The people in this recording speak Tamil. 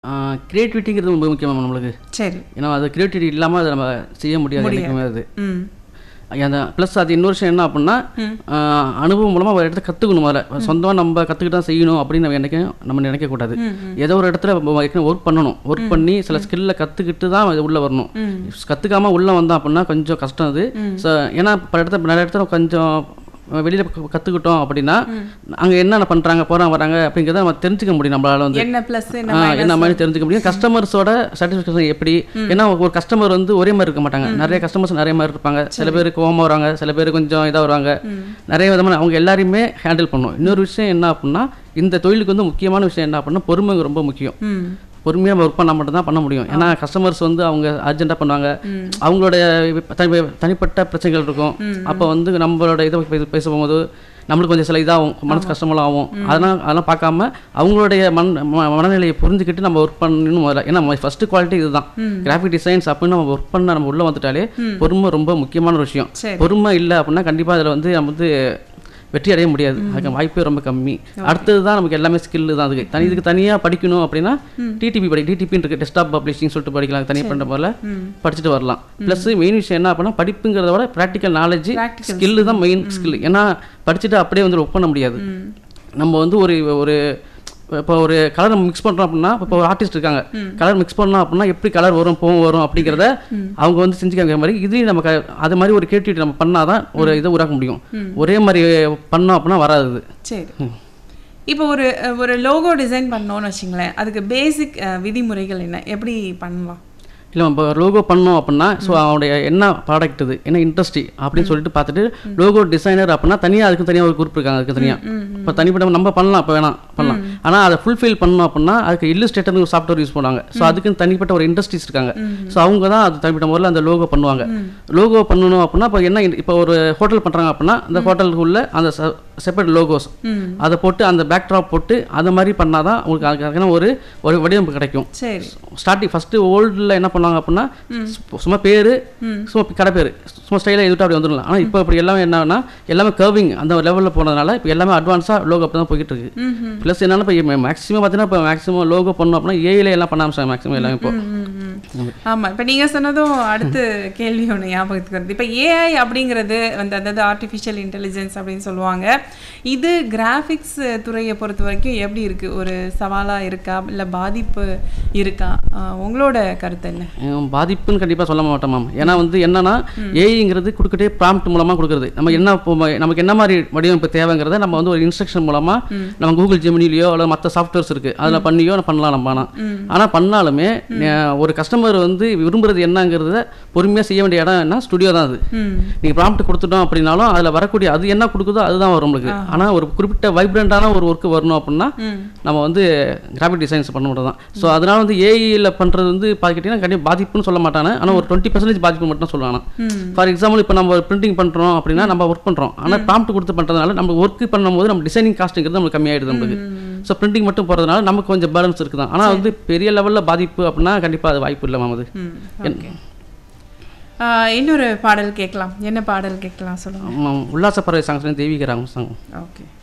க்ரியேட்டிவிட்டிங்கிறது ரொம்ப முக்கியம் மேம் நம்மளுக்கு சரி ஏன்னா அது க்ரியேட்டிவிட்டி இல்லாமல் அதை நம்ம செய்ய முடியாது என்றைக்குமே அது ம் அந்த ப்ளஸ் அது இன்னொரு விஷயம் என்ன அப்படின்னா ஆஹ், அனுபவம் மூலமாக ஒரு இடத்த கற்றுக்கணும் முதல்ல சொந்தமாக நம்ம கற்றுக்கிட்டு தான் செய்யணும் அப்படின்னு நம்ம என்றைக்கும் நம்ம நினைக்கக்கூடாது ஏதோ ஒரு இடத்துல ஒர்க் பண்ணணும் ஒர்க் பண்ணி சில ஸ்கில்ல கற்றுக்கிட்டு தான் அது உள்ளே வரணும் கற்றுக்காம உள்ளே வந்தோம் அப்படின்னா கொஞ்சம் கஷ்டம் அது ஸோ ஏன்னா பல இடத்துல நிறைய இடத்துல கொஞ்சம் வெளியில் கற்றுக்கிட்டோம் அப்படின்னா அங்கே என்னென்ன பண்ணுறாங்க போகிறாங்க வராங்க அப்படிங்கிறத நம்ம தெரிஞ்சுக்க முடியும் நம்மளால வந்து என்ன ப்ளஸ் என்ன ஆ, என்ன மாதிரி தெரிஞ்சுக்க முடியும் கஸ்டமர்ஸோட சாட்டிஸ்ஃபேக்ஷன் எப்படி ஏன்னா ஒரு கஸ்டமர் வந்து ஒரே மாதிரி இருக்க மாட்டாங்க நிறைய கஸ்டமர்ஸ் நிறைய மாதிரி இருப்பாங்க சில பேர் கோவமா வருவாங்க சில பேர் கொஞ்சம் இதாக வருவாங்க நிறைய விதமான அவங்க எல்லாரையுமே ஹேண்டில் பண்ணும் இன்னொரு விஷயம் என்ன அப்படின்னா இந்த தொழிலுக்கு வந்து முக்கியமான விஷயம் என்ன அப்படின்னா பொறுமை ரொம்ப முக்கியம் ம் பொறுமையாக நம்ம ஒர்க் பண்ணால் மட்டும் தான் பண்ண முடியும் ஏன்னா கஸ்டமர்ஸ் வந்து அவங்க அர்ஜென்ட்டாக பண்ணுவாங்க அவங்களுடைய தனி தனிப்பட்ட பிரச்சனைகள் இருக்கும் அப்போ வந்து நம்மளோட இதை பேச பேச போகும்போது நம்மளுக்கு கொஞ்சம் சில இதாகும் மனசு கஷ்டமெல்லாம் ஆகும் அதெல்லாம் அதெல்லாம் பார்க்காம அவங்களுடைய மன ம- மனநிலையை புரிஞ்சுக்கிட்டு நம்ம ஒர்க் பண்ணணும் முதல்ல ஏன்னா ஃபர்ஸ்ட் குவாலிட்டி இதுதான் கிராஃபிக் டிசைன்ஸ் அப்படின்னு நம்ம ஒர்க் பண்ண நம்ம உள்ளே வந்துட்டாலே பொறுமை ரொம்ப முக்கியமான ஒரு விஷயம் சரி. பொறுமை இல்லை அப்படின்னா கண்டிப்பாக அதில் வந்து நம்ம வந்து வெற்றி அடைய முடியாது அதுக்கு வாய்ப்பே ரொம்ப கம்மி அடுத்தது தான் நமக்கு எல்லாமே ஸ்கில் தான் அதுக்கு தனி இதுக்கு தனியாக படிக்கணும் அப்படின்னா டிடிபி படி டிடிபின்னு இருக்கு டெஸ்க்டாப் பப்ளிஷிங் சொல்லிட்டு படிக்கலாம் தனி பண்ணுற போல படிச்சுட்டு வரலாம் ப்ளஸ் மெயின் விஷயம் என்ன அப்படின்னா படிப்புங்கிறத விட ப்ராக்டிக்கல் நாலேஜ் Practical ஸ்கில்லு தான் மெயின் ஸ்கில் ஏன்னா படிச்சுட்டு அப்படியே வந்து ஒர்க் பண்ண முடியாது நம்ம வந்து ஒரு ஒரு இப்போ ஒரு கலர் நம்ம மிக்ஸ் பண்ணுறோம் அப்படின்னா இப்போ ஒரு ஆர்டிஸ்ட் இருக்காங்க கலர் மிக்ஸ் பண்ணோம் அப்படின்னா எப்படி கலர் வரும் போகும் வரும் அப்படிங்கிறத அவங்க வந்து செஞ்சுக்காங்க மாதிரி இதுலேயும் நம்ம க- அது மாதிரி ஒரு கிரியேட்டிவிட்டி நம்ம பண்ணாதான் ஒரு இதை உருவாக்க முடியும் ஒரே மாதிரி பண்ணோம் அப்படின்னா வராது இது. சரி இப்போ ஒரு ஒரு லோகோ டிசைன் பண்ணோம்னு வச்சுங்களேன் அதுக்கு பேசிக் விதிமுறைகள் என்ன எப்படி பண்ணலாம் இல்லை இப்போ லோகோ பண்ணோம் அப்படின்னா ஸோ அவனுடைய என்ன ப்ராடக்ட் இது என்ன இண்டஸ்ட்ரி அப்படின்னு சொல்லிட்டு பார்த்துட்டு லோகோ டிசைனர் அப்படின்னா தனியாக அதுக்கு தனியாக ஒரு குரூப் இருக்காங்க அதுக்கு தனியாக இப்போ தனிப்பட்ட நம்ம பண்ணலாம் இப்போ வேணாம் பண்ணலாம் ஆனால் அதை ஃபுல்ஃபில் பண்ணோம் அப்படின்னா அதுக்கு இல்லுஸ்ட்ரேட்டர்னு ஒரு சாஃப்ட்வேர் யூஸ் பண்ணுவாங்க ஸோ அதுக்கு தனிப்பட்ட ஒரு இண்டஸ்ட்ரீஸ் இருக்காங்க ஸோ அவங்க தான் அது தனிப்பட்ட முறையில் அந்த லோகோ பண்ணுவாங்க லோகோ பண்ணணும் அப்படின்னா இப்போ என்ன இப்போ ஒரு ஹோட்டல் பண்ணுறாங்க அப்படின்னா அந்த ஹோட்டலுக்குள்ள அந்த செப்பரேட் லோகோஸ் அதை போட்டு அந்த பேக்ட்ராப் போட்டு அந்த மாதிரி பண்ணாதான் உங்களுக்கு அதுக்கான ஒரு ஒரு வடிவமைப்பு கிடைக்கும் சரி ஸ்டார்டிங் ஃபஸ்ட்டு ஓல்டில் என்ன பண்ணுவாங்க அப்படின்னா சு- சும்மா பேர் சும்மா கடை பேர் சும்மா ஸ்டைலாக எதுட்டு அப்படி வந்துடலாம் ஆனால் இப்போ இப்படி எல்லாமே என்னன்னா எல்லாமே கர்விங் அந்த லெவலில் போனதுனால இப்போ எல்லாமே அட்வான்ஸாக லோகோ அப்படி தான் போய்கிட்டு இருக்கு ப்ளஸ் என்னன்னா இப்போ மேக்ஸிமம் பார்த்தீங்கன்னா இப்போ மேக்ஸிமம் லோகோ பண்ணோம் அப்படின்னா ஏஐல எல்லாம் பண்ண ஆரம்பிச்சாங்க மேக்ஸிமம் எல்லாமே இப்போ ஆமா இப்போ நீங்க சொன்னதும் அடுத்து கேள்வி ஒன்று ஞாபகத்துக்கு வருது இப்போ ஏஐ அப்படிங்கிறது வந்து அதாவது ஆர்டிஃபிஷியல் இன்டெலிஜென்ஸ் அப்படின்னு சொல்லுவாங்க இது கிராஃபிக்ஸ் துறையை பொறுத்த வரைக்கும் எப்படி இருக்கு ஒரு சவாலா இருக்கா இல்ல பாதிப்பு இருக்கா ஆஹ் உங்களோட கருத்து என்ன ஹம், பாதிப்புன்னு கண்டிப்பாக சொல்ல மாட்டோம் மேம் ஏன்னா வந்து என்னன்னா ஏஐங்கிறது கொடுக்கட்டே ப்ராம்ப்ட் மூலமாக கொடுக்குறது நம்ம என்ன இப்போ ம- நமக்கு என்ன மாதிரி வடிவமைப்பு தேவைங்கிறத நம்ம வந்து ஒரு இன்ஸ்ட்ரக்ஷன் மூலமாக நம்ம கூகுள் ஜெமினிலையோ அல்லது மற்ற சாஃப்ட்வேர்ஸ் இருக்குது அதில் பண்ணியோ பண்ணலாம் நம்ம ஆனால் ஆனால் பண்ணாலுமே அஹ், ஒரு கஸ்டமர் வந்து விரும்புறது என்னங்கிறத பொறுமையாக செய்ய வேண்டிய இடம் என்ன ஸ்டுடியோ தான் அது ம் நீங்கள் ப்ராம்ப்ட் கொடுத்துட்டோம் அப்படின்னாலும் அதில் வரக்கூடிய அது என்ன கொடுக்குதோ அதுதான் வரும் நம்மளுக்கு ஆனால் ஒரு குறிப்பிட்ட வைப்ரண்டான ஒரு ஒர்க் வரணும் அப்படின்னா நம்ம வந்து கிராஃபிக் டிசைன்ஸ் பண்ண மட்டும் தான் ஸோ அதனால வந்து ஏஐயில் பண்ணுறது வந்து பார்த்துக்கிட்டிங்கன்னா கண்டிப்பாக பாதிப்புன்னு சொல்ல மாட்டானே ஆனால் ஒரு டுவெண்ட்டி பர்சன்டேஜ் பாதிப்பு மட்டும் தான் சொல்லுவாங்க ஃபார் எக்ஸாம்பிள் இப்போ நம்ம பிரிண்டிங் பண்ணுறோம் அப்படின்னா நம்ம ஒர்க் பண்ணுறோம் ஆனால் ப்ராம்ப்ட் கொடுத்து பண்ணுறதுனால நம்ம ஒர்க் பண்ணும்போது நம்ம டிசைனிங் காஸ்ட்டுங்கிறது நம்மளுக்கு கம்மியாயிடுது நம்மளுக்கு ஸோ பிரிண்டிங் மட்டும் போகிறதுனால நமக்கு கொஞ்சம் பேலன்ஸ் இருக்குது தான் ஆனால் வந்து பெரிய லெவலில் பாதிப்பு அப்படின்னா கண்டிப்பாக அது வாய்ப்பு இல்லை மேம் அது ம் ஓகே இன்னொரு பாடல் கேட்கலாம் என்ன பாடல் கேட்கலாம் சொல்லுங்க ஆமாம், உல்லாச பறவை சாங்ஸ் தெய்வீக ராகம் சாங் ஓகே